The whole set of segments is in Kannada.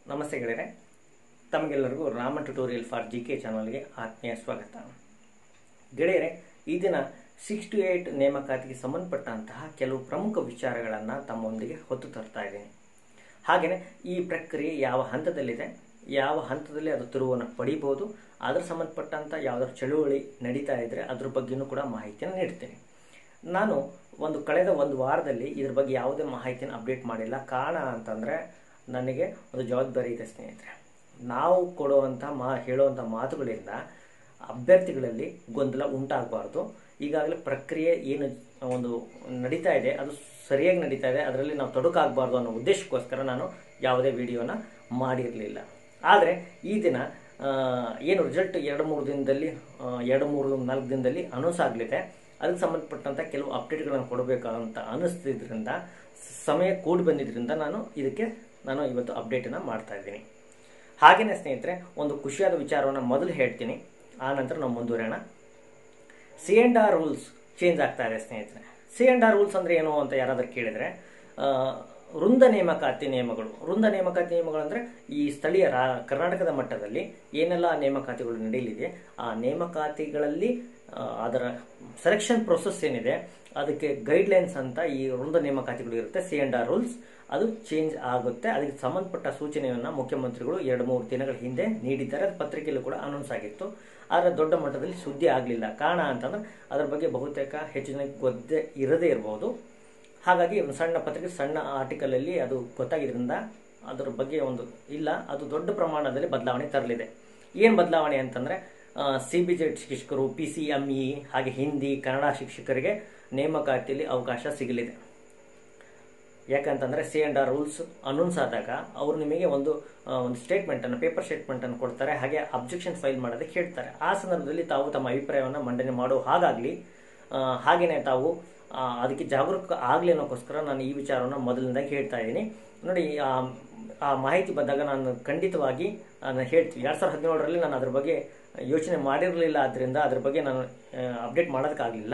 ನಮಸ್ತೆ ಗೆಳೆಯರೆ ತಮಗೆಲ್ಲರಿಗೂ Rama tutorial for G K ಚಾನಲ್ಗೆ ಆತ್ಮೀಯ ಸ್ವಾಗತ ಗೆಳೆಯರೆ ಈ ದಿನ ಸಿಕ್ಸ್ ಟು ಏಯ್ಟ್ ನೇಮಕಾತಿಗೆ ಸಂಬಂಧಪಟ್ಟಂತಹ ಕೆಲವು ಪ್ರಮುಖ ವಿಚಾರಗಳನ್ನು ತಮ್ಮೊಂದಿಗೆ ಹೊತ್ತು ತರ್ತಾ ಇದ್ದೀನಿ ಹಾಗೆಯೇ ಈ ಪ್ರಕ್ರಿಯೆ ಯಾವ ಹಂತದಲ್ಲಿದೆ ಯಾವ ಹಂತದಲ್ಲಿ ಅದು ತಿರುವನ್ನು ಪಡಿಬೋದು ಅದರ ಸಂಬಂಧಪಟ್ಟಂಥ ಯಾವುದಾದ್ರು ಚಳುವಳಿ ನಡೀತಾ ಇದ್ದರೆ ಅದ್ರ ಬಗ್ಗೆನೂ ಕೂಡ ಮಾಹಿತಿಯನ್ನು ನೀಡ್ತೀನಿ ನಾನು ಒಂದು ಕಳೆದ ಒಂದು ವಾರದಲ್ಲಿ ಇದ್ರ ಬಗ್ಗೆ ಯಾವುದೇ ಮಾಹಿತಿಯನ್ನು ಅಪ್ಡೇಟ್ ಮಾಡಿಲ್ಲ ಕಾರಣ ಅಂತಂದರೆ ನನಗೆ ಒಂದು ಜವಾಬ್ದಾರಿ ಇದೆ ಸ್ನೇಹಿತರೆ ನಾವು ಕೊಡುವಂಥ ಮಾ ಹೇಳುವಂಥ ಮಾತುಗಳಿಂದ ಅಭ್ಯರ್ಥಿಗಳಲ್ಲಿ ಗೊಂದಲ ಉಂಟಾಗಬಾರ್ದು ಈಗಾಗಲೇ ಪ್ರಕ್ರಿಯೆ ಏನು ಒಂದು ನಡೀತಾ ಇದೆ ಅದು ಸರಿಯಾಗಿ ನಡೀತಾ ಇದೆ ಅದರಲ್ಲಿ ನಾವು ತೊಡಕಾಗಬಾರ್ದು ಅನ್ನೋ ಉದ್ದೇಶಕ್ಕೋಸ್ಕರ ನಾನು ಯಾವುದೇ ವಿಡಿಯೋನ ಮಾಡಿರಲಿಲ್ಲ ಆದರೆ ಈ ದಿನ ಆ, ಏನು ರಿಸಲ್ಟ್ ಎರಡು ಮೂರು ದಿನದಲ್ಲಿ ಆ, ಎರಡು ಮೂರು ನಾಲ್ಕು ದಿನದಲ್ಲಿ ಅನೌನ್ಸ್ ಆಗಲಿದೆ ಅದಕ್ಕೆ ಸಂಬಂಧಪಟ್ಟಂಥ ಕೆಲವು ಅಪ್ಡೇಟ್ಗಳನ್ನು ಕೊಡಬೇಕಂತ ಅನ್ನಿಸ್ತಿದ್ರಿಂದ ಸಮಯ ಕೂಡಿ ಬಂದಿದ್ದರಿಂದ ನಾನು ಇದಕ್ಕೆ ನಾನು ಇವತ್ತು ಅಪ್ಡೇಟನ್ನು ಮಾಡ್ತಾ ಇದ್ದೀನಿ ಹಾಗೆಯೇ ಸ್ನೇಹಿತರೆ ಒಂದು ಖುಷಿಯಾದ ವಿಚಾರವನ್ನು ಮೊದಲು ಹೇಳ್ತೀನಿ ಆ ನಂತರ ನಾವು ಮುಂದುವರೋಣ C and R rules change ಆಗ್ತಾ ಇದೆ ಸ್ನೇಹಿತರೆ ಸಿ ಆ್ಯಂಡ್ ಆರ್ ರೂಲ್ಸ್ ಅಂದರೆ ಏನು ಅಂತ ಯಾರಾದರೂ ಕೇಳಿದರೆ ಆ, ವೃಂದ ನೇಮಕಾತಿ ನಿಯಮಗಳು ವೃಂದ ನೇಮಕಾತಿ ನಿಯಮಗಳು ಅಂದರೆ ಈ ಸ್ಥಳೀಯ ರಾ ಕರ್ನಾಟಕದ ಮಟ್ಟದಲ್ಲಿ ಏನೆಲ್ಲ ನೇಮಕಾತಿಗಳು ನಡೆಯಲಿದೆ ಆ ನೇಮಕಾತಿಗಳಲ್ಲಿ ಆ, ಅದರ ಸೆಲೆಕ್ಷನ್ ಪ್ರೊಸೆಸ್ ಏನಿದೆ ಅದಕ್ಕೆ ಗೈಡ್ಲೈನ್ಸ್ ಅಂತ ಈ ವೃಂದ ನೇಮಕಾತಿಗಳು ಇರುತ್ತೆ ಸಿ ಆ್ಯಂಡ್ ಆರ್ ರೂಲ್ಸ್ ಅದು ಚೇಂಜ್ ಆಗುತ್ತೆ ಅದಕ್ಕೆ ಸಂಬಂಧಪಟ್ಟ ಸೂಚನೆಯನ್ನು ಮುಖ್ಯಮಂತ್ರಿಗಳು ಎರಡು ಮೂರು ದಿನಗಳ ಹಿಂದೆ ನೀಡಿದ್ದಾರೆ ಅದು ಪತ್ರಿಕೆಯಲ್ಲೂ ಕೂಡ ಅನೌನ್ಸ್ ಆಗಿತ್ತು ಆದರೆ ದೊಡ್ಡ ಮಟ್ಟದಲ್ಲಿ ಸುದ್ದಿ ಆಗಲಿಲ್ಲ ಕಾರಣ ಅಂತಂದ್ರೆ ಅದರ ಬಗ್ಗೆ ಬಹುತೇಕ ಹೆಚ್ಚು ಜನಕ್ಕೆ ಗೊತ್ತೇ ಇರದೇ ಇರಬಹುದು ಹಾಗಾಗಿ ಒಂದು ಸಣ್ಣ ಪತ್ರಿಕೆ ಸಣ್ಣ ಆರ್ಟಿಕಲಲ್ಲಿ ಅದು ಗೊತ್ತಾಗಿದ್ದರಿಂದ ಅದರ ಬಗ್ಗೆ ಒಂದು ಇಲ್ಲ ಅದು ದೊಡ್ಡ ಪ್ರಮಾಣದಲ್ಲಿ ಬದಲಾವಣೆ ತರಲಿದೆ ಏನು ಬದಲಾವಣೆ ಅಂತಂದರೆ ಸಿ ಬಿ ಜೆಡ್ ಶಿಕ್ಷಕರು ಪಿ ಸಿ ಎಮ್ ಇ ಹಾಗೆ ಹಿಂದಿ ಕನ್ನಡ ಶಿಕ್ಷಕರಿಗೆ ನೇಮಕಾತಿಯಲ್ಲಿ ಅವಕಾಶ ಸಿಗಲಿದೆ ಯಾಕಂತಂದರೆ C and R rules announce ಆದಾಗ ಅವರು ನಿಮಗೆ ಒಂದು ಆ, ಒಂದು ಸ್ಟೇಟ್ಮೆಂಟನ್ನು ಪೇಪರ್ ಸ್ಟೇಟ್ಮೆಂಟನ್ನು ಕೊಡ್ತಾರೆ ಹಾಗೆ ಅಬ್ಜೆಕ್ಷನ್ ಫೈಲ್ ಮಾಡೋದಕ್ಕೆ ಹೇಳ್ತಾರೆ ಆ ಸಂದರ್ಭದಲ್ಲಿ ತಾವು ತಮ್ಮ ಅಭಿಪ್ರಾಯವನ್ನು ಮಂಡನೆ ಮಾಡೋ ಹಾಗಾಗಲಿ ಹಾಗೆಯೇ ತಾವು ಆ, ಅದಕ್ಕೆ ಜಾಗರೂಕ ಆಗಲಿ ಅನ್ನೋಕ್ಕೋಸ್ಕರ ನಾನು ಈ ವಿಚಾರವನ್ನು ಮೊದಲಿನಿಂದಾಗಿ ಹೇಳ್ತಾ ಇದ್ದೀನಿ ನೋಡಿ ಆ, ಆ ಮಾಹಿತಿ ಬಂದಾಗ ನಾನು ಖಂಡಿತವಾಗಿ ನಾನು ಹೇಳ್ತೀನಿ ಎರಡು ಸಾವಿರದ ಹದಿನೇಳರಲ್ಲಿ ನಾನು ಅದ್ರ ಬಗ್ಗೆ ಯೋಚನೆ ಮಾಡಿರಲಿಲ್ಲ ಆದ್ದರಿಂದ ಅದ್ರ ಬಗ್ಗೆ ನಾನು ಅಪ್ಡೇಟ್ ಮಾಡೋದಕ್ಕಾಗಲಿಲ್ಲ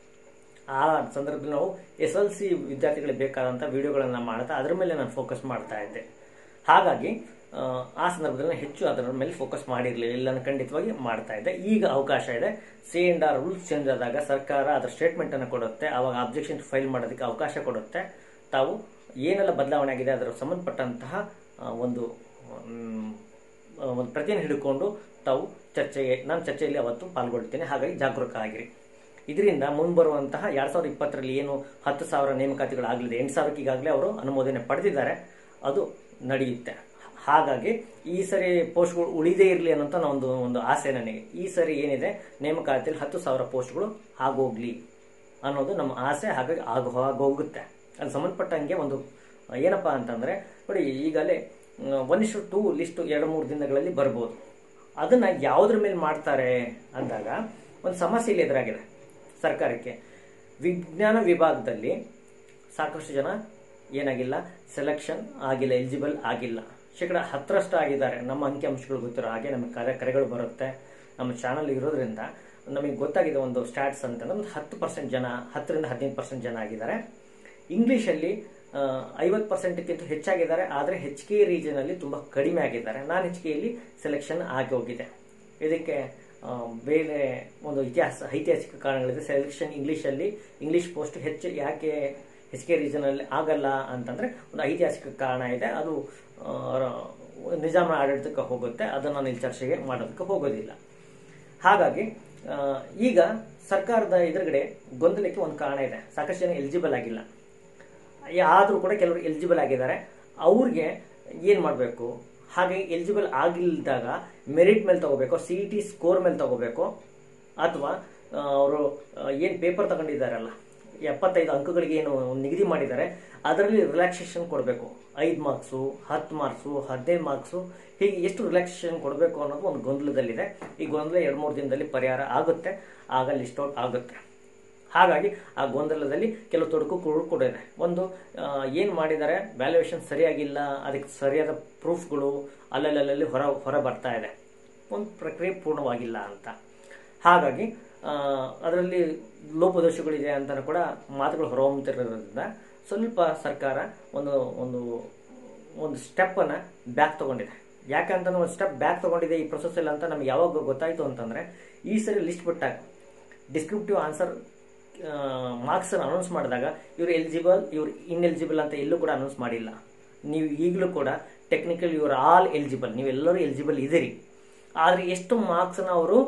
ಆ ಸಂದರ್ಭದಲ್ಲಿ ನಾವು ಎಸ್ ಎಲ್ ಸಿ ವಿದ್ಯಾರ್ಥಿಗಳಿಗೆ ಬೇಕಾದಂಥ ವಿಡಿಯೋಗಳನ್ನು ಮಾಡ್ತಾ ಅದರ ಮೇಲೆ ನಾನು ಫೋಕಸ್ ಮಾಡ್ತಾ ಇದ್ದೆ ಹಾಗಾಗಿ ಆ, ಆ ಸಂದರ್ಭದಲ್ಲಿ ನಾನು ಹೆಚ್ಚು ಅದರ ಮೇಲೆ ಫೋಕಸ್ ಮಾಡಿರಲಿಲ್ಲ ಇಲ್ಲ ನಾನು ಖಂಡಿತವಾಗಿ ಮಾಡ್ತಾ ಇದ್ದೆ ಈಗ ಅವಕಾಶ ಇದೆ C and R rules change ಆದಾಗ ಸರ್ಕಾರ ಅದರ ಸ್ಟೇಟ್ಮೆಂಟನ್ನು ಕೊಡುತ್ತೆ ಆವಾಗ ಅಬ್ಜೆಕ್ಷನ್ ಫೈಲ್ ಮಾಡೋದಕ್ಕೆ ಅವಕಾಶ ಕೊಡುತ್ತೆ ತಾವು ಏನೆಲ್ಲ ಬದಲಾವಣೆ ಆಗಿದೆ ಅದರ ಸಂಬಂಧಪಟ್ಟಂತಹ ಆ, ಒಂದು ಮ್, ಆ, ಒಂದು ಪ್ರತಿಯನ್ನು ಹಿಡ್ಕೊಂಡು ತಾವು ಚರ್ಚೆಗೆ ನಾನು ಚರ್ಚೆಯಲ್ಲಿ ಅವತ್ತು ಪಾಲ್ಗೊಳ್ತೇನೆ ಹಾಗಾಗಿ ಜಾಗರೂಕ ಆಗಿರಿ ಇದರಿಂದ ಮುಂಬರುವಂತಹ ಎರಡ್ ಸಾವಿರದ ಇಪ್ಪತ್ತರಲ್ಲಿ ಏನು ಹತ್ತು ಸಾವಿರ ನೇಮಕಾತಿಗಳಾಗಲಿದೆ ಎಂಟು ಸಾವಿರಕ್ಕೆ ಈಗಾಗಲೇ ಅವರು ಅನುಮೋದನೆ ಪಡೆದಿದ್ದಾರೆ ಅದು ನಡೆಯುತ್ತೆ ಹಾಗಾಗಿ ಈ ಸರಿ ಪೋಸ್ಟ್ಗಳು ಉಳಿದೇ ಇರಲಿ ಅನ್ನೋಂಥ ಒಂದು ಒಂದು ಆಸೆ ನನಗೆ ಈ ಸರಿ ಏನಿದೆ ನೇಮಕಾತಿಯಲ್ಲಿ ಹತ್ತು ಸಾವಿರ ಪೋಸ್ಟ್ಗಳು ಆಗೋಗ್ಲಿ ಅನ್ನೋದು ನಮ್ಮ ಆಸೆ ಹಾಗಾಗಿ ಆಗ ಆಗೋಗುತ್ತೆ ಅದು ಸಂಬಂಧಪಟ್ಟಂಗೆ ಒಂದು ಏನಪ್ಪಾ ಅಂತಂದ್ರೆ ನೋಡಿ ಈಗಲೇ ಒನ್ ಇಷ್ಟು ಟೂ ಲಿಸ್ಟ್ ಎರಡು ಮೂರು ದಿನಗಳಲ್ಲಿ ಬರ್ಬೋದು ಅದನ್ನ ಯಾವುದ್ರ ಮೇಲೆ ಮಾಡ್ತಾರೆ ಅಂದಾಗ ಒಂದು ಸಮಸ್ಯೆ ಇಲ್ಲಿ ಎದುರಾಗಿದೆ ಸರ್ಕಾರಕ್ಕೆ ವಿಜ್ಞಾನ ವಿಭಾಗದಲ್ಲಿ ಸಾಕಷ್ಟು ಜನ ಏನಾಗಿಲ್ಲ ಸೆಲೆಕ್ಷನ್ ಆಗಿಲ್ಲ ಎಲಿಜಿಬಲ್ ಆಗಿಲ್ಲ ಶೇಕಡ ಹತ್ತರಷ್ಟು ಆಗಿದ್ದಾರೆ ನಮ್ಮ ಅಂಕಿಅಂಶಗಳು ಗೊತ್ತಿರೋ ಹಾಗೆ ನಮಗೆ ಕರೆ ಕರೆಗಳು ಬರುತ್ತೆ ನಮ್ಮ ಚಾನಲ್ ಇರೋದ್ರಿಂದ ನಮಗೆ ಗೊತ್ತಾಗಿದೆ ಒಂದು ಸ್ಟ್ಯಾಟ್ಸ್ ಅಂತಂದ್ರೆ ಒಂದು ಹತ್ತು ಪರ್ಸೆಂಟ್ ಜನ ಹತ್ತರಿಂದ ಹದಿನೈದು ಪರ್ಸೆಂಟ್ ಜನ ಆಗಿದ್ದಾರೆ ಇಂಗ್ಲೀಷಲ್ಲಿ ಐವತ್ತು ಪರ್ಸೆಂಟ್ಗಿಂತ ಹೆಚ್ಚಾಗಿದ್ದಾರೆ ಆದರೆ ಹೆಚ್ ಕೆ ರೀಜನಲ್ಲಿ ತುಂಬ ಕಡಿಮೆ ಆಗಿದ್ದಾರೆ ನಾನು ಹೆಚ್ ಕೆಯಲ್ಲಿ ಸೆಲೆಕ್ಷನ್ ಆಗಿ ಹೋಗಿದೆ ಇದಕ್ಕೆ ಆ, ಬೇರೆ ಒಂದು ಇತಿಹಾಸ ಐತಿಹಾಸಿಕ ಕಾರಣಗಳಿದೆ ಸೆಲೆಕ್ಷನ್ ಇಂಗ್ಲೀಷಲ್ಲಿ ಇಂಗ್ಲೀಷ್ ಪೋಸ್ಟ್ ಹೆಚ್ಚು ಯಾಕೆ ಎಚ್ ಕೆ ರೀಜನಲ್ಲಿ ಆಗಲ್ಲ ಅಂತಂದ್ರೆ ಒಂದು ಐತಿಹಾಸಿಕ ಕಾರಣ ಇದೆ ಅದು ಆ, ನಿಜಾಮ ಆಡಳಿತಕ್ಕೆ ಹೋಗುತ್ತೆ ಅದನ್ನು ನಾನು ಇಲ್ಲಿ ಚರ್ಚೆಗೆ ಮಾಡೋದಕ್ಕೆ ಹೋಗೋದಿಲ್ಲ ಹಾಗಾಗಿ ಆ, ಈಗ ಸರ್ಕಾರದ ಎದುರುಗಡೆ ಗೊಂದಲಕ್ಕೆ ಒಂದು ಕಾರಣ ಇದೆ ಸಾಕಷ್ಟು ಜನ ಎಲಿಜಿಬಲ್ ಆಗಿಲ್ಲ ಆದರೂ ಕೂಡ ಕೆಲವರು ಎಲಿಜಿಬಲ್ ಆಗಿದ್ದಾರೆ ಅವ್ರಿಗೆ ಏನು ಮಾಡಬೇಕು ಹಾಗೆ ಎಲಿಜಿಬಲ್ ಆಗಿಲ್ದಾಗ ಮೆರಿಟ್ ಮೇಲೆ ತಗೋಬೇಕು ಸಿ ಇ ಟಿ ಸ್ಕೋರ್ ಮೇಲೆ ತಗೋಬೇಕು ಅಥವಾ ಅವರು ಏನು ಪೇಪರ್ ತಗೊಂಡಿದ್ದಾರಲ್ಲ ಎಪ್ಪತ್ತೈದು ಅಂಕಗಳಿಗೆ ಏನು ನಿಗದಿ ಮಾಡಿದ್ದಾರೆ ಅದರಲ್ಲಿ ರಿಲ್ಯಾಕ್ಸೇಷನ್ ಕೊಡಬೇಕು ಐದು ಮಾರ್ಕ್ಸು ಹತ್ತು ಮಾರ್ಕ್ಸು ಹದಿನೈದು ಮಾರ್ಕ್ಸು ಹೀಗೆ ಎಷ್ಟು ರಿಲ್ಯಾಕ್ಸೇಷನ್ ಕೊಡಬೇಕು ಅನ್ನೋದು ಒಂದು ಗೊಂದಲದಲ್ಲಿದೆ ಈ ಗೊಂದಲ ಎರಡು ಮೂರು ದಿನದಲ್ಲಿ ಪರಿಹಾರ ಆಗುತ್ತೆ ಆಗ ಲಿಸ್ಟ್ ಔಟ್ ಆಗುತ್ತೆ ಹಾಗಾಗಿ ಆ ಗೊಂದಲದಲ್ಲಿ ಕೆಲವು ತೊಡಕು ಕುರುಕೊಂಡಿದೆ ಒಂದು ಏನು ಮಾಡಿದ್ದಾರೆ ವ್ಯಾಲ್ಯೂಯೇಷನ್ ಸರಿಯಾಗಿಲ್ಲ ಅದಕ್ಕೆ ಸರಿಯಾದ ಪ್ರೂಫ್ಗಳು ಅಲ್ಲಲ್ಲಲ್ಲಿ ಹೊರ ಹೊರ ಬರ್ತಾ ಇದೆ ಒಂದು ಪ್ರಕ್ರಿಯೆ ಪೂರ್ಣವಾಗಿಲ್ಲ ಅಂತ ಹಾಗಾಗಿ ಅದರಲ್ಲಿ ಲೋಪದೋಷಗಳಿದೆ ಅಂತ ಕೂಡ ಮಾತುಗಳು ಹೊರಹೊಮ್ಮುತ್ತಿರೋದ್ರಿಂದ ಸ್ವಲ್ಪ ಸರ್ಕಾರ ಒಂದು ಒಂದು ಒಂದು ಸ್ಟೆಪ್ಪನ್ನು ಬ್ಯಾಕ್ ತೊಗೊಂಡಿದೆ ಯಾಕಂತ ಒಂದು ಸ್ಟೆಪ್ ಬ್ಯಾಕ್ ತೊಗೊಂಡಿದೆ ಈ ಪ್ರೊಸೆಸ್ ಇಲ್ಲ ಅಂತ ನಮ್ಗೆ ಯಾವಾಗ ಗೊತ್ತಾಯಿತು ಅಂತಂದರೆ ಈ ಸರಿ ಲಿಸ್ಟ್ ಬಿಟ್ಟಾಗ ಡಿಸ್ಕ್ರಿಪ್ಟಿವ್ ಆನ್ಸರ್ ಮಾರ್ಕ್ಸ್ ಅನೌನ್ಸ್ ಮಾಡಿದಾಗ ಇವ್ರು ಎಲಿಜಿಬಲ್ ಇವ್ರು ಇನ್ಎಲಿಜಿಬಲ್ ಅಂತ ಎಲ್ಲೂ ಕೂಡ ಅನೌನ್ಸ್ ಮಾಡಿಲ್ಲ ನೀವು ಈಗಲೂ ಕೂಡ ಟೆಕ್ನಿಕಲ್ ಇವ್ರು ಆಲ್ ಎಲಿಜಿಬಲ್ ನೀವೆಲ್ಲರೂ ಎಲಿಜಿಬಲ್ ಇದ್ದೀರಿ ಆದರೆ ಎಷ್ಟು ಮಾರ್ಕ್ಸ್ನ ಅವರು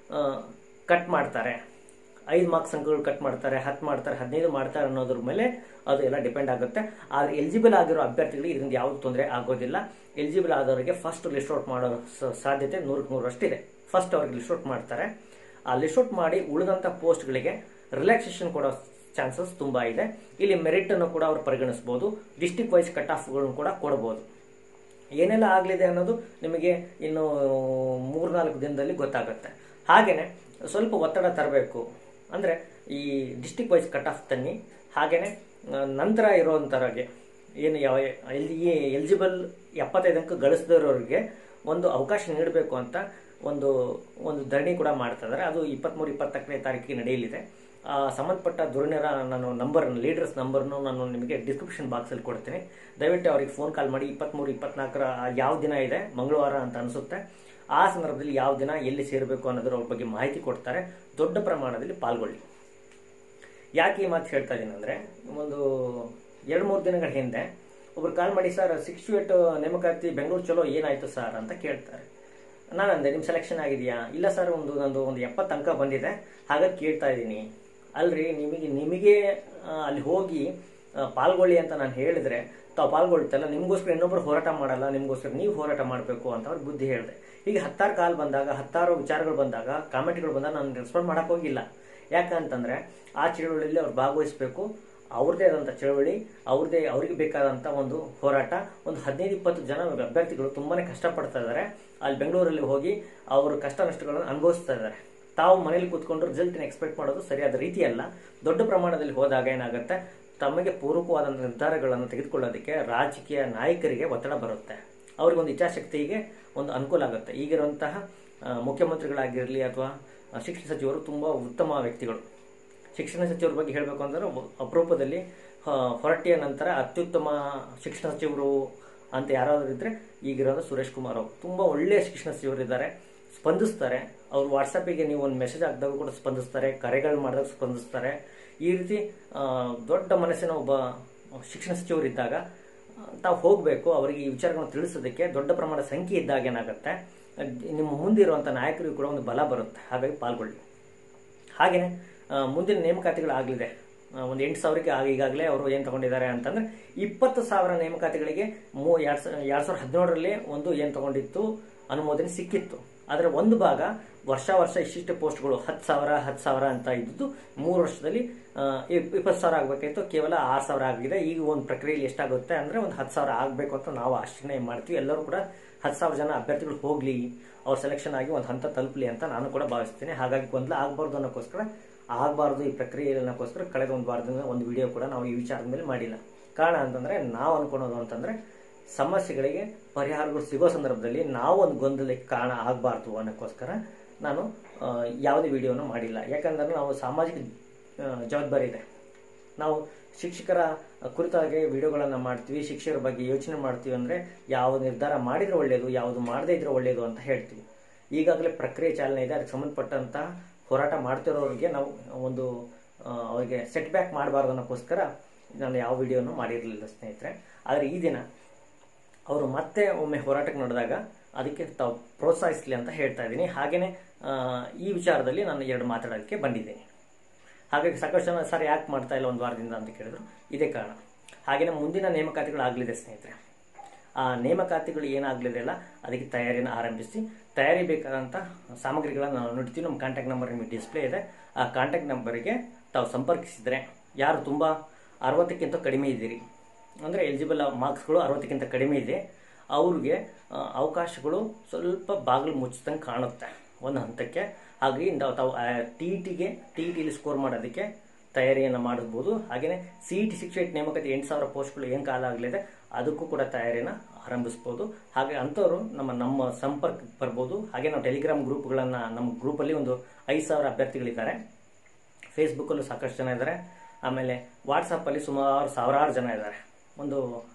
ಕಟ್ ಮಾಡ್ತಾರೆ ಐದು ಮಾರ್ಕ್ಸ್ ಅಂಕಗಳು ಕಟ್ ಮಾಡ್ತಾರೆ ಹತ್ತು ಮಾಡ್ತಾರೆ ಹದಿನೈದು ಮಾಡ್ತಾರೆ ಅನ್ನೋದ್ರ ಮೇಲೆ ಅದು ಎಲ್ಲ ಡಿಪೆಂಡ್ ಆಗುತ್ತೆ ಆದರೆ ಎಲಿಜಿಬಲ್ ಆಗಿರೋ ಅಭ್ಯರ್ಥಿಗಳಿಗೆ ಇದರಿಂದ ಯಾವುದು ತೊಂದರೆ ಆಗೋದಿಲ್ಲ ಎಲಿಜಿಬಲ್ ಆದವರಿಗೆ ಫಸ್ಟ್ ಲಿಸ್ಟ್ ಔಟ್ ಮಾಡೋ ಸ- ಸಾಧ್ಯತೆ ನೂರಕ್ಕೆ ನೂರಷ್ಟಿದೆ ಫಸ್ಟ್ ಅವ್ರಿಗೆ ಲಿಸ್ಟ್ ಔಟ್ ಮಾಡ್ತಾರೆ ಆ ಲಿಸ್ಟ್ ಔಟ್ ಮಾಡಿ ಉಳಿದಂಥ ಪೋಸ್ಟ್ಗಳಿಗೆ ರಿಲ್ಯಾಕ್ಸೇಷನ್ ಕೊಡೋ ಚಾನ್ಸಸ್ ತುಂಬ ಇದೆ ಇಲ್ಲಿ ಮೆರಿಟನ್ನು ಕೂಡ ಅವ್ರು ಪರಿಗಣಿಸ್ಬೋದು ಡಿಸ್ಟಿಕ್ ವೈಸ್ ಕಟ್ ಆಫ್ಗಳನ್ನು ಕೂಡ ಕೊಡ್ಬೋದು ಏನೆಲ್ಲ ಆಗಲಿದೆ ಅನ್ನೋದು ನಿಮಗೆ ಇನ್ನು ಮೂರ್ನಾಲ್ಕು ದಿನದಲ್ಲಿ ಗೊತ್ತಾಗುತ್ತೆ ಹಾಗೆಯೇ ಸ್ವಲ್ಪ ಒತ್ತಡ ತರಬೇಕು ಅಂದರೆ ಈ ಡಿಸ್ಟಿಕ್ ವೈಸ್ ಕಟ್ ಆಫ್ ತನ್ನಿ ಹಾಗೆಯೇ ನಂತರ ಇರೋವಂಥವ್ರಿಗೆ ಏನು ಯಾವ ಎಲ್ ಎಲಿಜಿಬಲ್ ಎಪ್ಪತ್ತೈದು ಅಂಕ ಗಳಿಸಿದವರಿಗೆ ಒಂದು ಅವಕಾಶ ನೀಡಬೇಕು ಅಂತ ಒಂದು ಒಂದು ಧರಣಿ ಕೂಡ ಮಾಡ್ತಾ ಇದ್ದಾರೆ ಅದು ಇಪ್ಪತ್ತ್ಮೂರು ಇಪ್ಪತ್ತಕ್ಕನೇ ತಾರೀಕಿಗೆ ನಡೆಯಲಿದೆ ಆ ಸಂಬಂಧಪಟ್ಟ ಧುರೀಣರ ನಾನು ನಂಬರ್ ಲೀಡರ್ಸ್ ನಂಬರ್ನು ನಾನು ನಿಮಗೆ ಡಿಸ್ಕ್ರಿಪ್ಷನ್ ಬಾಕ್ಸಲ್ಲಿ ಕೊಡ್ತೀನಿ ದಯವಿಟ್ಟು ಅವ್ರಿಗೆ ಫೋನ್ ಕಾಲ್ ಮಾಡಿ ಇಪ್ಪತ್ತ್ಮೂರು ಇಪ್ಪತ್ನಾಲ್ಕರ ಯಾವ ದಿನ ಇದೆ ಮಂಗಳವಾರ ಅಂತ ಅನಿಸುತ್ತೆ ಆ ಸಂದರ್ಭದಲ್ಲಿ ಯಾವ ದಿನ ಎಲ್ಲಿ ಸೇರಬೇಕು ಅನ್ನೋದ್ರ ಬಗ್ಗೆ ಮಾಹಿತಿ ಕೊಡ್ತಾರೆ ದೊಡ್ಡ ಪ್ರಮಾಣದಲ್ಲಿ ಪಾಲ್ಗೊಳ್ಳಿ ಯಾಕೆ ಈ ಮಾತು ಹೇಳ್ತಾ ಇದ್ದೀನಿ ಅಂದರೆ ಒಂದು ಎರಡು ಮೂರು ದಿನಗಳ ಹಿಂದೆ ಒಬ್ರು ಕಾಲ್ ಮಾಡಿ ಸರ್ ಸಿಕ್ಸ್ ಟು ಏಟ್ ನೇಮಕಾತಿ ಬೆಂಗಳೂರು ಚಲೋ ಏನಾಯ್ತು ಸರ್ ಅಂತ ಕೇಳ್ತಾರೆ ನಾನು ಅಂದೆ ನಿಮ್ಮ ಸೆಲೆಕ್ಷನ್ ಆಗಿದೆಯಾ ಇಲ್ಲ ಸರ್ ಒಂದು ನಂದು ಒಂದು ಎಪ್ಪತ್ತು ಅಂಕ ಬಂದಿದೆ ಹಾಗಾಗಿ ಕೇಳ್ತಾ ಇದ್ದೀನಿ ಅಲ್ರಿ ನಿಮಗೆ ನಿಮಗೆ ಆ, ಅಲ್ಲಿ ಹೋಗಿ ಆ, ಪಾಲ್ಗೊಳ್ಳಿ ಅಂತ ನಾನು ಹೇಳಿದ್ರೆ ತಾವು ಪಾಲ್ಗೊಳ್ತಲ್ಲ ನಿಮಗೋಸ್ಕರ ಇನ್ನೊಬ್ಬರು ಹೋರಾಟ ಮಾಡಲ್ಲ ನಿಮಗೋಸ್ಕರ ನೀವು ಹೋರಾಟ ಮಾಡಬೇಕು ಅಂತ ಅವ್ರಿಗೆ ಬುದ್ಧಿ ಹೇಳಿದೆ ಈಗ ಹತ್ತಾರು ಕಾಲ್ ಬಂದಾಗ ಹತ್ತಾರು ವಿಚಾರಗಳು ಬಂದಾಗ ಕಾಮೆಂಟ್ಗಳು ಬಂದಾಗ ನಾನು ರೆಸ್ಪಾಂಡ್ ಮಾಡಕ್ಕೆ ಹೋಗಿಲ್ಲ ಯಾಕಂತಂದ್ರೆ ಆ ಚಳುವಳಿಯಲ್ಲಿ ಅವ್ರು ಭಾಗವಹಿಸಬೇಕು ಅವ್ರದ್ದೇ ಆದಂಥ ಚಳವಳಿ ಅವ್ರದ್ದೇ ಅವ್ರಿಗೆ ಬೇಕಾದಂಥ ಒಂದು ಹೋರಾಟ ಒಂದು ಹದಿನೈದು ಇಪ್ಪತ್ತು ಜನ ಅಭ್ಯರ್ಥಿಗಳು ತುಂಬಾನೇ ಕಷ್ಟಪಡ್ತಾ ಇದ್ದಾರೆ ಅಲ್ಲಿ ಬೆಂಗಳೂರಲ್ಲಿ ಹೋಗಿ ಅವರು ಕಷ್ಟ ನಷ್ಟಗಳನ್ನು ಅನುಭವಿಸ್ತಾ ಇದ್ದಾರೆ ತಾವು ಮನೇಲಿ ಕೂತ್ಕೊಂಡು ರಿಸಲ್ಟ್ನ ಎಕ್ಸ್ಪೆಕ್ಟ್ ಮಾಡೋದು ಸರಿಯಾದ ರೀತಿ ಅಲ್ಲ ದೊಡ್ಡ ಪ್ರಮಾಣದಲ್ಲಿ ಹೋದಾಗ ಏನಾಗುತ್ತೆ ತಮಗೆ ಪೂರಕವಾದಂಥ ನಿರ್ಧಾರಗಳನ್ನು ತೆಗೆದುಕೊಳ್ಳೋದಕ್ಕೆ ರಾಜಕೀಯ ನಾಯಕರಿಗೆ ಒತ್ತಡ ಬರುತ್ತೆ ಅವ್ರಿಗೊಂದು ಇಚ್ಛಾಶಕ್ತಿಗೆ ಒಂದು ಅನುಕೂಲ ಆಗುತ್ತೆ ಈಗಿರುವಂತಹ ಆ, ಮುಖ್ಯಮಂತ್ರಿಗಳಾಗಿರಲಿ ಅಥವಾ ಶಿಕ್ಷಣ ಸಚಿವರು ತುಂಬ ಉತ್ತಮ ವ್ಯಕ್ತಿಗಳು ಶಿಕ್ಷಣ ಸಚಿವರ ಬಗ್ಗೆ ಹೇಳಬೇಕು ಅಂದ್ರೆ ಒಬ್ಬ- ಅಪರೂಪದಲ್ಲಿ ಆ, ಹೊರಟ್ಟಿಯ ನಂತರ ಅತ್ಯುತ್ತಮ ಶಿಕ್ಷಣ ಸಚಿವರು ಅಂತ ಯಾರಾದರೂ ಇದ್ರೆ ಈಗಿರೋದು ಸುರೇಶ್ ಕುಮಾರ್ ಅವರು ತುಂಬ ಒಳ್ಳೆಯ ಶಿಕ್ಷಣ ಸಚಿವರಿದ್ದಾರೆ ಸ್ಪಂದಿಸ್ತಾರೆ ಅವ್ರು ವಾಟ್ಸಪ್ಪಿಗೆ ನೀವು ಒಂದು ಮೆಸೇಜ್ ಹಾಕಿದಾಗ ಕೂಡ ಸ್ಪಂದಿಸ್ತಾರೆ ಕರೆಗಳು ಮಾಡಿದಾಗ ಸ್ಪಂದಿಸ್ತಾರೆ ಈ ರೀತಿ ಆ, ದೊಡ್ಡ ಮನಸ್ಸಿನ ಒಬ್ಬ ಶಿಕ್ಷಣ ಸಚಿವರಿದ್ದಾಗ ಆ, ತಾವು ಹೋಗಬೇಕು ಅವರಿಗೆ ಈ ವಿಚಾರಗಳನ್ನು ತಿಳಿಸೋದಕ್ಕೆ ದೊಡ್ಡ ಪ್ರಮಾಣದ ಸಂಖ್ಯೆ ಇದ್ದಾಗ ಏನಾಗುತ್ತೆ ಅದ್- ನಿಮ್ಮ ಮುಂದಿರುವಂಥ ನಾಯಕರಿಗೂ ಕೂಡ ಒಂದು ಬಲ ಬರುತ್ತೆ ಹಾಗಾಗಿ ಪಾಲ್ಗೊಳ್ಳಿ ಹಾಗೆಯೇ ಆ, ಮುಂದಿನ ನೇಮಕಾತಿಗಳಾಗಲಿದೆ ಒಂದು ಎಂಟು ಸಾವಿರಕ್ಕೆ ಆಗ ಈಗಾಗಲೇ ಅವರು ಏನು ತಗೊಂಡಿದ್ದಾರೆ ಅಂತಂದ್ರೆ ಇಪ್ಪತ್ತು ಸಾವಿರ ನೇಮಕಾತಿಗಳಿಗೆ ಮೂ ಎರಡು ಸಾವಿರ ಎರಡು ಸಾವಿರದ ಹದಿನೇಳರಲ್ಲಿ ಒಂದು ಏನು ತಗೊಂಡಿತ್ತು ಅನುಮೋದನೆ ಸಿಕ್ಕಿತ್ತು ಆದರೆ ಒಂದು ಭಾಗ ವರ್ಷ ವರ್ಷ ಇಷ್ಟಿಷ್ಟು ಪೋಸ್ಟ್ಗಳು ಹತ್ತು ಸಾವಿರ ಹತ್ತು ಸಾವಿರ ಅಂತ ಇದ್ದು ಮೂರು ವರ್ಷದಲ್ಲಿ ಆ, ಇಪ್- ಇಪ್ಪತ್ತು ಸಾವಿರ ಆಗಬೇಕಾಯ್ತು ಕೇವಲ ಆರು ಸಾವಿರ ಆಗಿದೆ ಈಗ ಒಂದು ಪ್ರಕ್ರಿಯೆಯಲ್ಲಿ ಎಷ್ಟಾಗುತ್ತೆ ಅಂದರೆ ಒಂದು ಹತ್ತು ಸಾವಿರ ಆಗಬೇಕು ಅಂತ ನಾವು ಆಶ್ಚರ್ಯ ಮಾಡ್ತೀವಿ ಎಲ್ಲರೂ ಕೂಡ ಹತ್ತು ಸಾವಿರ ಜನ ಅಭ್ಯರ್ಥಿಗಳು ಹೋಗಲಿ ಅವ್ರು ಸೆಲೆಕ್ಷನ್ ಆಗಿ ಒಂದು ಹಂತ ತಲುಪಲಿ ಅಂತ ನಾನು ಕೂಡ ಭಾವಿಸ್ತೀನಿ ಹಾಗಾಗಿ ಗೊಂದಲ ಆಗಬಾರ್ದು ಅನ್ನೋಕ್ಕೋಸ್ಕರ ಆಗಬಾರ್ದು ಈ ಪ್ರಕ್ರಿಯೆ ಅನ್ನೋಕ್ಕೋಸ್ಕರ ಕಳೆದ ಒಂದು ವಾರದಿಂದ ಒಂದು ವಿಡಿಯೋ ಕೂಡ ನಾವು ಈ ವಿಚಾರದ ಮೇಲೆ ಮಾಡಿಲ್ಲ ಕಾರಣ ಅಂತಂದರೆ ನಾವು ಅನ್ಕೊಳೋದು ಅಂತಂದರೆ ಸಮಸ್ಯೆಗಳಿಗೆ ಪರಿಹಾರಗಳು ಸಿಗೋ ಸಂದರ್ಭದಲ್ಲಿ ನಾವು ಒಂದು ಗೊಂದಲಕ್ಕೆ ಕಾರಣ ಆಗಬಾರ್ದು ಅನ್ನೋಕ್ಕೋಸ್ಕರ ನಾನು ಆ, ಯಾವುದೇ ವಿಡಿಯೋನ ಮಾಡಿಲ್ಲ ಯಾಕಂದ್ರೆ ನಾವು ಸಾಮಾಜಿಕ ಆ, ಜವಾಬ್ದಾರಿ ಇದೆ ನಾವು ಶಿಕ್ಷಕರ ಕುರಿತಾಗಿ ವಿಡಿಯೋಗಳನ್ನು ಮಾಡ್ತೀವಿ ಶಿಕ್ಷಕರ ಬಗ್ಗೆ ಯೋಚನೆ ಮಾಡ್ತೀವಿ ಅಂದರೆ ಯಾವ ನಿರ್ಧಾರ ಮಾಡಿದರೆ ಒಳ್ಳೆಯದು ಯಾವುದು ಮಾಡದೇ ಇದ್ರೆ ಒಳ್ಳೆಯದು ಅಂತ ಹೇಳ್ತೀವಿ ಈಗಾಗಲೇ ಪ್ರಕ್ರಿಯೆ ಚಾಲನೆ ಇದೆ ಅದಕ್ಕೆ ಸಂಬಂಧಪಟ್ಟಂಥ ಹೋರಾಟ ಮಾಡ್ತಿರೋರಿಗೆ ನಾವು ಒಂದು ಆ, ಅವರಿಗೆ ಸೆಟ್ ಬ್ಯಾಕ್ ಮಾಡಬಾರ್ದು ಅನ್ನೋಕ್ಕೋಸ್ಕರ ನಾನು ಯಾವ ವಿಡಿಯೋನು ಮಾಡಿರಲಿಲ್ಲ ಸ್ನೇಹಿತರೆ ಆದರೆ ಈ ದಿನ ಅವರು ಮತ್ತೆ ಒಮ್ಮೆ ಹೋರಾಟಕ್ಕೆ ನಡೆದಾಗ ಅದಕ್ಕೆ ತಾವು ಪ್ರೋತ್ಸಾಹಿಸಲಿ ಅಂತ ಹೇಳ್ತಾ ಇದ್ದೀನಿ ಹಾಗೆಯೇ ಈ ವಿಚಾರದಲ್ಲಿ ನಾನು ಎರಡು ಮಾತಾಡೋದಕ್ಕೆ ಬಂದಿದ್ದೀನಿ ಹಾಗಾಗಿ ಸಾಕಷ್ಟು ಜನ ಸರ್ ಯಾಕೆ ಮಾಡ್ತಾ ಇಲ್ಲ ಒಂದು ವಾರದಿಂದ ಅಂತ ಕೇಳಿದ್ರು ಇದೇ ಕಾರಣ ಹಾಗೆಯೇ ಮುಂದಿನ ನೇಮಕಾತಿಗಳಾಗಲಿದೆ ಸ್ನೇಹಿತರೆ ಆ ನೇಮಕಾತಿಗಳು ಏನಾಗಲಿದೆ ಅಲ್ಲ ಅದಕ್ಕೆ ತಯಾರಿನ ಆರಂಭಿಸಿ ತಯಾರಿ ಬೇಕಾದಂಥ ಸಾಮಗ್ರಿಗಳನ್ನು ನಾವು ನೋಡ್ತೀವಿ ನಮ್ಮ ಕಾಂಟ್ಯಾಕ್ಟ್ ನಂಬರ್ ನಿಮಗೆ ಡಿಸ್ಪ್ಲೇ ಇದೆ ಆ ಕಾಂಟ್ಯಾಕ್ಟ್ ನಂಬರಿಗೆ ತಾವು ಸಂಪರ್ಕಿಸಿದರೆ ಯಾರು ತುಂಬ ಅರವತ್ತಕ್ಕಿಂತ ಕಡಿಮೆ ಇದ್ದೀರಿ ಅಂದರೆ ಎಲಿಜಿಬಲ್ ಮಾರ್ಕ್ಸ್ಗಳು ಅರವತ್ತಕ್ಕಿಂತ ಕಡಿಮೆ ಇದೆ ಅವ್ರಿಗೆ ಆ, ಅವಕಾಶಗಳು ಸ್ವಲ್ಪ ಬಾಗಿಲು ಮುಚ್ಚಿದಂಗೆ ಕಾಣುತ್ತೆ ಒಂದು ಹಂತಕ್ಕೆ ಹಾಗಾಗಿ ನಾವು ತಾವು ಟಿ ಇ ಟಿಗೆ ಟಿ ಇ ಟಿಲಿ ಸ್ಕೋರ್ ಮಾಡೋದಕ್ಕೆ ತಯಾರಿಯನ್ನು ಮಾಡಬಹುದು ಹಾಗೆಯೇ C E T six eight ನೇಮಕಾತಿ ಎಂಟು ಸಾವಿರ ಪೋಸ್ಟ್ಗಳು ಏನು ಕಾಲ ಆಗಲಿದೆ ಅದಕ್ಕೂ ಕೂಡ ತಯಾರಿಯನ್ನು ಆರಂಭಿಸ್ಬೋದು ಹಾಗೆ ಅಂಥವ್ರು ನಮ್ಮ ನಮ್ಮ ಸಂಪರ್ಕಕ್ಕೆ ಬರ್ಬೋದು ಹಾಗೆ ನಾವು ಟೆಲಿಗ್ರಾಮ್ ಗ್ರೂಪ್ಗಳನ್ನು ನಮ್ಮ ಗ್ರೂಪಲ್ಲಿ ಒಂದು ಐದು ಸಾವಿರ ಅಭ್ಯರ್ಥಿಗಳಿದ್ದಾರೆ ಫೇಸ್ಬುಕ್ಕಲ್ಲೂ ಸಾಕಷ್ಟು ಜನ ಇದ್ದಾರೆ ಆಮೇಲೆ ವಾಟ್ಸಪ್ಪಲ್ಲಿ ಸುಮಾರು ಸಾವಿರಾರು ಜನ ಇದ್ದಾರೆ ಒಂದು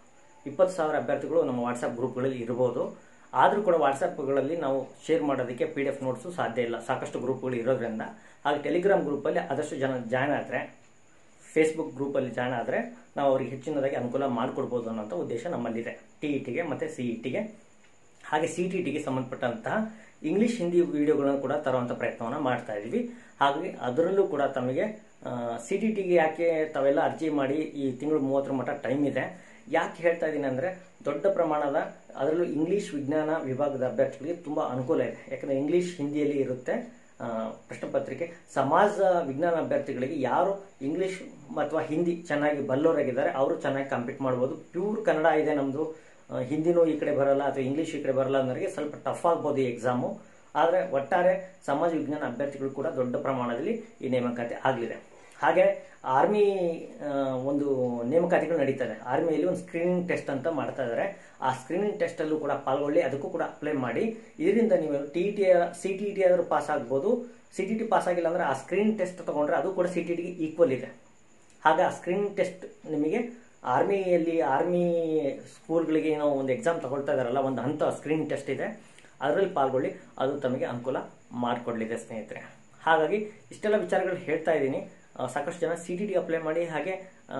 ಇಪ್ಪತ್ತು ಸಾವಿರ ಅಭ್ಯರ್ಥಿಗಳು ನಮ್ಮ ವಾಟ್ಸಪ್ ಗ್ರೂಪ್ಗಳಲ್ಲಿ ಇರ್ಬೋದು ಆದರೂ ಕೂಡ ವಾಟ್ಸಪ್ಗಳಲ್ಲಿ ನಾವು ಶೇರ್ ಮಾಡೋದಕ್ಕೆ ಪಿ ಡಿ ಎಫ್ ನೋಟ್ಸು ಸಾಧ್ಯ ಇಲ್ಲ ಸಾಕಷ್ಟು ಗ್ರೂಪ್ಗಳು ಇರೋದ್ರಿಂದ ಹಾಗೆ ಟೆಲಿಗ್ರಾಮ್ ಗ್ರೂಪಲ್ಲಿ ಆದಷ್ಟು ಜನ ಜಾಯ್ನ್ ಆದರೆ ಫೇಸ್ಬುಕ್ ಗ್ರೂಪಲ್ಲಿ ಜಾಯ್ನ್ ಆದರೆ ನಾವು ಅವರಿಗೆ ಹೆಚ್ಚಿನದಾಗಿ ಅನುಕೂಲ ಮಾಡಿಕೊಡ್ಬೋದು ಅನ್ನೋಂಥ ಉದ್ದೇಶ ನಮ್ಮಲ್ಲಿದೆ ಟಿ ಇ ಟಿಗೆ ಮತ್ತು ಸಿ ಇ ಟಿಗೆ ಹಾಗೆ ಸಿ ಟಿ ಟಿಗೆ ಸಂಬಂಧಪಟ್ಟಂತಹ ಇಂಗ್ಲಿಷ್ ಹಿಂದಿ ವಿಡಿಯೋಗಳನ್ನು ಕೂಡ ತರುವಂಥ ಪ್ರಯತ್ನವನ್ನು ಮಾಡ್ತಾ ಇದ್ದೀವಿ ಹಾಗಾಗಿ ಅದರಲ್ಲೂ ಕೂಡ ತಮಗೆ ಸಿ ಟಿ ಟಿಗೆ ಯಾಕೆ ತಾವೆಲ್ಲ ಅರ್ಜಿ ಮಾಡಿ ಈ ತಿಂಗಳು ಮೂವತ್ತರ ಮಟ್ಟ ಟೈಮ್ ಇದೆ ಯಾಕೆ ಹೇಳ್ತಾ ಇದ್ದೀನಿ ಅಂದರೆ ದೊಡ್ಡ ಪ್ರಮಾಣದ ಅದರಲ್ಲೂ ಇಂಗ್ಲಿಷ್ ವಿಜ್ಞಾನ ವಿಭಾಗದ ಅಭ್ಯರ್ಥಿಗಳಿಗೆ ತುಂಬ ಅನುಕೂಲ ಇದೆ ಯಾಕಂದರೆ ಇಂಗ್ಲಿಷ್ ಹಿಂದಿಯಲ್ಲಿ ಇರುತ್ತೆ ಆ, ಪ್ರಶ್ನೆ ಪತ್ರಿಕೆ ಸಮಾಜ ವಿಜ್ಞಾನ ಅಭ್ಯರ್ಥಿಗಳಿಗೆ ಯಾರು ಇಂಗ್ಲಿಷ್ ಅಥವಾ ಹಿಂದಿ ಚೆನ್ನಾಗಿ ಬಲ್ಲವರಾಗಿದ್ದಾರೆ ಅವರು ಚೆನ್ನಾಗಿ ಕಂಪೀಟ್ ಮಾಡ್ಬೋದು ಪ್ಯೂರ್ ಕನ್ನಡ ಇದೆ ನಮ್ಮದು ಹಿಂದಿನೂ ಈ ಕಡೆ ಬರಲ್ಲ ಅಥವಾ ಇಂಗ್ಲಿಷ್ ಈ ಕಡೆ ಬರಲ್ಲ ಅನ್ನೋರಿಗೆ ಸ್ವಲ್ಪ ಟಫ್ ಆಗ್ಬೋದು ಈ ಎಕ್ಸಾಮು ಆದರೆ ಒಟ್ಟಾರೆ ಸಮಾಜ ವಿಜ್ಞಾನ ಅಭ್ಯರ್ಥಿಗಳು ಕೂಡ ದೊಡ್ಡ ಪ್ರಮಾಣದಲ್ಲಿ ಈ ನೇಮಕಾತಿ ಆಗಲಿದೆ ಹಾಗೆ ಆರ್ಮಿ ಆ, ಒಂದು ನೇಮಕಾತಿಗಳು ನಡೀತದೆ ಆರ್ಮಿಯಲ್ಲಿ ಒಂದು ಸ್ಕ್ರೀನಿಂಗ್ ಟೆಸ್ಟ್ ಅಂತ ಮಾಡ್ತಾ ಇದ್ದಾರೆ ಆ ಸ್ಕ್ರೀನಿಂಗ್ ಟೆಸ್ಟ್ ಅಲ್ಲೂ ಕೂಡ ಪಾಲ್ಗೊಳ್ಳಿ ಅದಕ್ಕೂ ಕೂಡ ಅಪ್ಲೈ ಮಾಡಿ ಇದರಿಂದ ನೀವು T T C T T ಆದರೂ ಪಾಸ್ ಆಗ್ಬೋದು ಸಿ ಟಿ ಟಿ ಪಾಸ್ ಆಗಿಲ್ಲ ಅಂದ್ರೆ ಆ ಸ್ಕ್ರೀನಿಂಗ್ ಟೆಸ್ಟ್ ತಗೊಂಡ್ರೆ ಅದು ಕೂಡ ಸಿ ಟಿ ಟಿಗೆ ಈಕ್ವಲ್ ಇದೆ ಹಾಗೆ ಆ ಸ್ಕ್ರೀನಿಂಗ್ ಟೆಸ್ಟ್ ನಿಮಗೆ ಆರ್ಮಿಯಲ್ಲಿ ಆರ್ಮಿ ಸ್ಕೂಲ್ಗಳಿಗೆ ಏನೋ ಒಂದು ಎಕ್ಸಾಮ್ ತಗೊಳ್ತಾ ಇದಾರಲ್ಲ ಒಂದು ಹಂತ ಸ್ಕ್ರೀನಿಂಗ್ ಟೆಸ್ಟ್ ಇದೆ ಅದರಲ್ಲಿ ಪಾಲ್ಗೊಳ್ಳಿ ಅದು ತಮಗೆ ಅನುಕೂಲ ಮಾಡಿಕೊಡ್ಲಿದೆ ಸ್ನೇಹಿತರೆ ಹಾಗಾಗಿ ಇಷ್ಟೆಲ್ಲ ವಿಚಾರಗಳು ಹೇಳ್ತಾ ಇದ್ದೀನಿ ಆ, ಸಾಕಷ್ಟು ಜನ ಸಿ ಟಿ ಟಿ ಅಪ್ಲೈ ಮಾಡಿ ಹಾಗೆ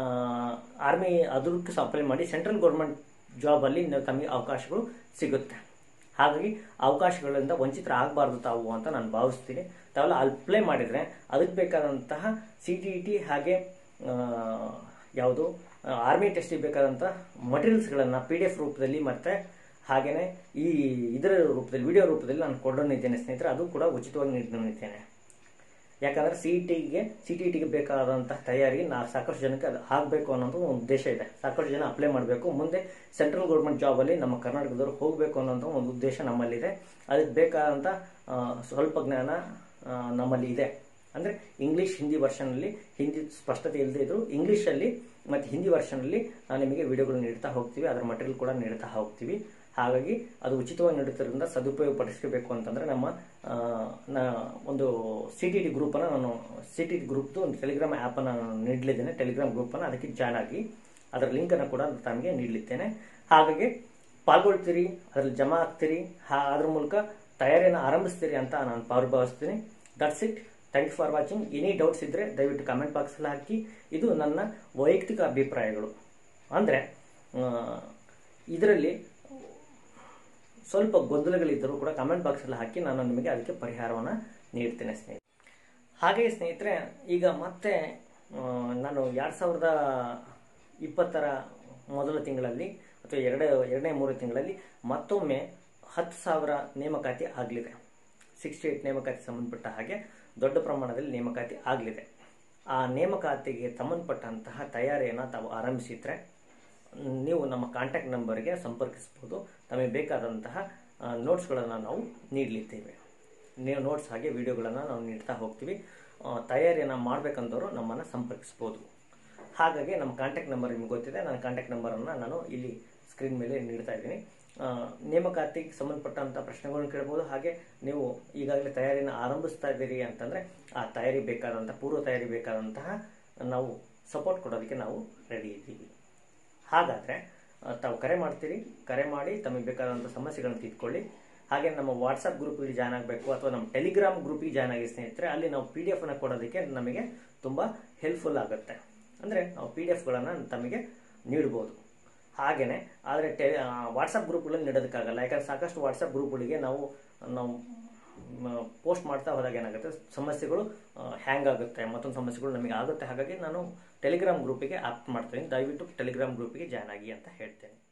ಆರ್ಮಿ ಅದಕ್ಕೂ ಸಹ ಅಪ್ಲೈ ಮಾಡಿ ಸೆಂಟ್ರಲ್ ಗೌರ್ಮೆಂಟ್ ಜಾಬಲ್ಲಿ ತಮಗೆ ಅವಕಾಶಗಳು ಸಿಗುತ್ತೆ ಹಾಗಾಗಿ ಅವಕಾಶಗಳಿಂದ ವಂಚಿತರ ಆಗಬಾರ್ದು ತಾವು ಅಂತ ನಾನು ಭಾವಿಸ್ತೀನಿ ತಾವೆಲ್ಲ ಅಪ್ಲೈ ಮಾಡಿದರೆ ಅದಕ್ಕೆ ಬೇಕಾದಂತಹ ಸಿ ಟಿ ಟಿ ಹಾಗೆ ಆ, ಯಾವುದು ಆರ್ಮಿ ಟೆಸ್ಟಿಗೆ ಬೇಕಾದಂಥ ಮಟೀರಿಯಲ್ಸ್ಗಳನ್ನು ಪಿ ಡಿ ಎಫ್ ರೂಪದಲ್ಲಿ ಮತ್ತು ಹಾಗೆಯೇ ಈ ಇದರ ರೂಪದಲ್ಲಿ ವಿಡಿಯೋ ರೂಪದಲ್ಲಿ ನಾನು ಕೊಡೋನಿದ್ದೇನೆ ಸ್ನೇಹಿತರೆ ಅದು ಕೂಡ ಉಚಿತವಾಗಿ ನೀಡಿದ್ದೇನೆ ಯಾಕಂದ್ರೆ ಸಿ ಟಿಗೆ ಸಿ ಟಿ ಟಿಗೆ ಬೇಕಾದಂತಹ ತಯಾರಿ ನಾ ಸಾಕಷ್ಟು ಜನಕ್ಕೆ ಅದು ಆಗಬೇಕು ಅನ್ನೋದು ಒಂದು ಉದ್ದೇಶ ಇದೆ ಸಾಕಷ್ಟು ಜನ ಅಪ್ಲೈ ಮಾಡಬೇಕು ಮುಂದೆ ಸೆಂಟ್ರಲ್ ಗೌರ್ಮೆಂಟ್ ಜಾಬಲ್ಲಿ ನಮ್ಮ ಕರ್ನಾಟಕದವರು ಹೋಗಬೇಕು ಅನ್ನೋಂಥ ಒಂದು ಉದ್ದೇಶ ನಮ್ಮಲ್ಲಿದೆ ಅದಕ್ಕೆ ಬೇಕಾದಂಥ ಆ, ಸ್ವಲ್ಪ ಜ್ಞಾನ ಆ, ನಮ್ಮಲ್ಲಿ ಇದೆ ಅಂದರೆ ಇಂಗ್ಲೀಷ್ ಹಿಂದಿ ವರ್ಷನಲ್ಲಿ ಹಿಂದಿ ಸ್ಪಷ್ಟತೆ ಇಲ್ಲದೆ ಇದ್ರು ಇಂಗ್ಲೀಷಲ್ಲಿ ಮತ್ತು ಹಿಂದಿ ವರ್ಷನಲ್ಲಿ ನಾವು ನಿಮಗೆ ವಿಡಿಯೋಗಳು ನೀಡ್ತಾ ಹೋಗ್ತೀವಿ ಅದರ ಮಟೀರಿಯಲ್ ಕೂಡ ನೀಡ್ತಾ ಹೋಗ್ತೀವಿ ಹಾಗಾಗಿ ಅದು ಉಚಿತವಾಗಿ ನೀಡುತ್ತಿರೋದ್ರಿಂದ ಸದುಪಯೋಗ ಪಡಿಸ್ಕೋಬೇಕು ಅಂತಂದರೆ ನಮ್ಮ ಆ, ನ ಒಂದು ಸಿ ಟಿ ಟಿ ಗ್ರೂಪನ್ನು ನಾನು ಸಿ ಟಿ ಟಿ ಗ್ರೂಪ್ದು ಒಂದು ಟೆಲಿಗ್ರಾಮ್ ಆ್ಯಪನ್ನು ನಾನು ನೀಡಲಿದ್ದೇನೆ ಟೆಲಿಗ್ರಾಮ್ ಗ್ರೂಪನ್ನು ಅದಕ್ಕೆ ಜಾಯ್ನ್ ಆಗಿ ಅದರ ಲಿಂಕನ್ನು ಕೂಡ ತಮಗೆ ನೀಡಲಿದ್ದೇನೆ ಹಾಗಾಗಿ ಪಾಲ್ಗೊಳ್ತೀರಿ ಅದರಲ್ಲಿ ಜಮಾ ಆಗ್ತೀರಿ ಹಾ ಅದ್ರ ಮೂಲಕ ತಯಾರಿಯನ್ನು ಆರಂಭಿಸ್ತೀರಿ ಅಂತ ನಾನು ಭಾವಿಸ್ತೀನಿ that's it thank you for watching any doubts ಇದ್ದರೆ ದಯವಿಟ್ಟು ಕಮೆಂಟ್ ಬಾಕ್ಸಲ್ಲಿ ಹಾಕಿ ಇದು ನನ್ನ ವೈಯಕ್ತಿಕ ಅಭಿಪ್ರಾಯಗಳು ಅಂದರೆ ಇದರಲ್ಲಿ ಸ್ವಲ್ಪ ಗೊಂದಲಗಳಿದ್ದರೂ ಕೂಡ ಕಮೆಂಟ್ ಬಾಕ್ಸಲ್ಲಿ ಹಾಕಿ ನಾನು ನಿಮಗೆ ಅದಕ್ಕೆ ಪರಿಹಾರವನ್ನು ನೀಡ್ತೇನೆ ಸ್ನೇಹಿತರೆ ಹಾಗೆಯೇ ಸ್ನೇಹಿತರೆ ಈಗ ಮತ್ತೆ ಆ, ನಾನು ಎರಡು ಸಾವಿರದ ಇಪ್ಪತ್ತರ ಮೊದಲ ತಿಂಗಳಲ್ಲಿ ಅಥವಾ ಎರಡೇ ಎರಡನೇ ಮೂರು ತಿಂಗಳಲ್ಲಿ ಮತ್ತೊಮ್ಮೆ ಹತ್ತು ಸಾವಿರ ನೇಮಕಾತಿ ಆಗಲಿದೆ ಸಿಕ್ಸ್ಟಿ ಏಟ್ ನೇಮಕಾತಿ ಸಂಬಂಧಪಟ್ಟ ಹಾಗೆ ದೊಡ್ಡ ಪ್ರಮಾಣದಲ್ಲಿ ನೇಮಕಾತಿ ಆಗಲಿದೆ ಆ ನೇಮಕಾತಿಗೆ ಸಂಬಂಧಪಟ್ಟಂತಹ ತಯಾರಿಯನ್ನು ತಾವು ಆರಂಭಿಸಿದ್ರೆ ನೀವು ನಮ್ಮ ಕಾಂಟ್ಯಾಕ್ಟ್ ನಂಬರ್ಗೆ ಸಂಪರ್ಕಿಸ್ಬೋದು ತಮಗೆ ಬೇಕಾದಂತಹ ನೋಟ್ಸ್ಗಳನ್ನು ನಾವು ನೀಡಲಿದ್ದೇವೆ ನೀವು ನೋಟ್ಸ್ ಹಾಗೆ ವಿಡಿಯೋಗಳನ್ನು ನಾವು ನೀಡ್ತಾ ಹೋಗ್ತೀವಿ ಆ, ತಯಾರಿಯನ್ನು ಮಾಡಬೇಕಂದವರು ನಮ್ಮನ್ನು ಸಂಪರ್ಕಿಸ್ಬೋದು ಹಾಗಾಗಿ ನಮ್ಮ ಕಾಂಟ್ಯಾಕ್ಟ್ ನಂಬರ್ ನಿಮ್ಗೆ ಗೊತ್ತಿದೆ ನನ್ನ ಕಾಂಟ್ಯಾಕ್ಟ್ ನಂಬರನ್ನು ನಾನು ಇಲ್ಲಿ ಸ್ಕ್ರೀನ್ ಮೇಲೆ ನೀಡ್ತಾ ಇದ್ದೀನಿ ಆ, ನೇಮಕಾತಿಗೆ ಸಂಬಂಧಪಟ್ಟಂಥ ಪ್ರಶ್ನೆಗಳನ್ನು ಕೇಳ್ಬೋದು ಹಾಗೆ ನೀವು ಈಗಾಗಲೇ ತಯಾರಿಯನ್ನು ಆರಂಭಿಸ್ತಾ ಇದ್ದೀರಿ ಅಂತಂದರೆ ಆ ತಯಾರಿ ಬೇಕಾದಂಥ ಪೂರ್ವ ತಯಾರಿ ಬೇಕಾದಂತಹ ನಾವು ಸಪೋರ್ಟ್ ಕೊಡೋದಕ್ಕೆ ನಾವು ರೆಡಿ ಇದ್ದೀವಿ ಹಾಗಾದರೆ ತಾವು ಕರೆ ಮಾಡ್ತೀರಿ ಕರೆ ಮಾಡಿ ತಮಗೆ ಬೇಕಾದಂಥ ಸಮಸ್ಯೆಗಳನ್ನು ತಿದ್ಕೊಳ್ಳಿ ಹಾಗೆ ನಮ್ಮ ವಾಟ್ಸಪ್ ಗ್ರೂಪಿಗೆ ಜಾಯ್ನ್ ಆಗಬೇಕು ಅಥವಾ ನಮ್ಮ ಟೆಲಿಗ್ರಾಮ್ ಗ್ರೂಪಿಗೆ ಜಾಯ್ನ್ ಆಗಿ ಸ್ನೇಹಿತರೆ ಅಲ್ಲಿ ನಾವು ಪಿ ಡಿ ಎಫನ್ನು ಕೊಡೋದಕ್ಕೆ ನಮಗೆ ತುಂಬ ಹೆಲ್ಪ್ಫುಲ್ ಆಗುತ್ತೆ ಅಂದರೆ ನಾವು ಪಿ ಡಿ ಎಫ್ಗಳನ್ನು ತಮಗೆ ನೀಡ್ಬೋದು ಹಾಗೆಯೇ ಆದರೆ ಟೆ ವಾಟ್ಸಪ್ ಗ್ರೂಪ್ಗಳಲ್ಲಿ ನೀಡೋದಕ್ಕಾಗಲ್ಲ ಯಾಕಂದ್ರೆ ಸಾಕಷ್ಟು ವಾಟ್ಸಪ್ ಗ್ರೂಪ್ಗಳಿಗೆ ನಾವು ನಾವು ಪೋಸ್ಟ್ ಮಾಡ್ತಾ ಹೋದಾಗ ಏನಾಗುತ್ತೆ ಸಮಸ್ಯೆಗಳು ಹ್ಯಾಂಗ್ ಆಗುತ್ತೆ ಮತ್ತೊಂದು ಸಮಸ್ಯೆಗಳು ನಮಗೆ ಆಗುತ್ತೆ ಹಾಗಾಗಿ ನಾನು ಟೆಲಿಗ್ರಾಮ್ ಗ್ರೂಪಿಗೆ ಆಪ್ಟ್ ಮಾಡ್ತೀನಿ ದಯವಿಟ್ಟು ಟೆಲಿಗ್ರಾಮ್ ಗ್ರೂಪಿಗೆ ಜಾಯ್ನ್ ಆಗಿ ಅಂತ ಹೇಳ್ತೇನೆ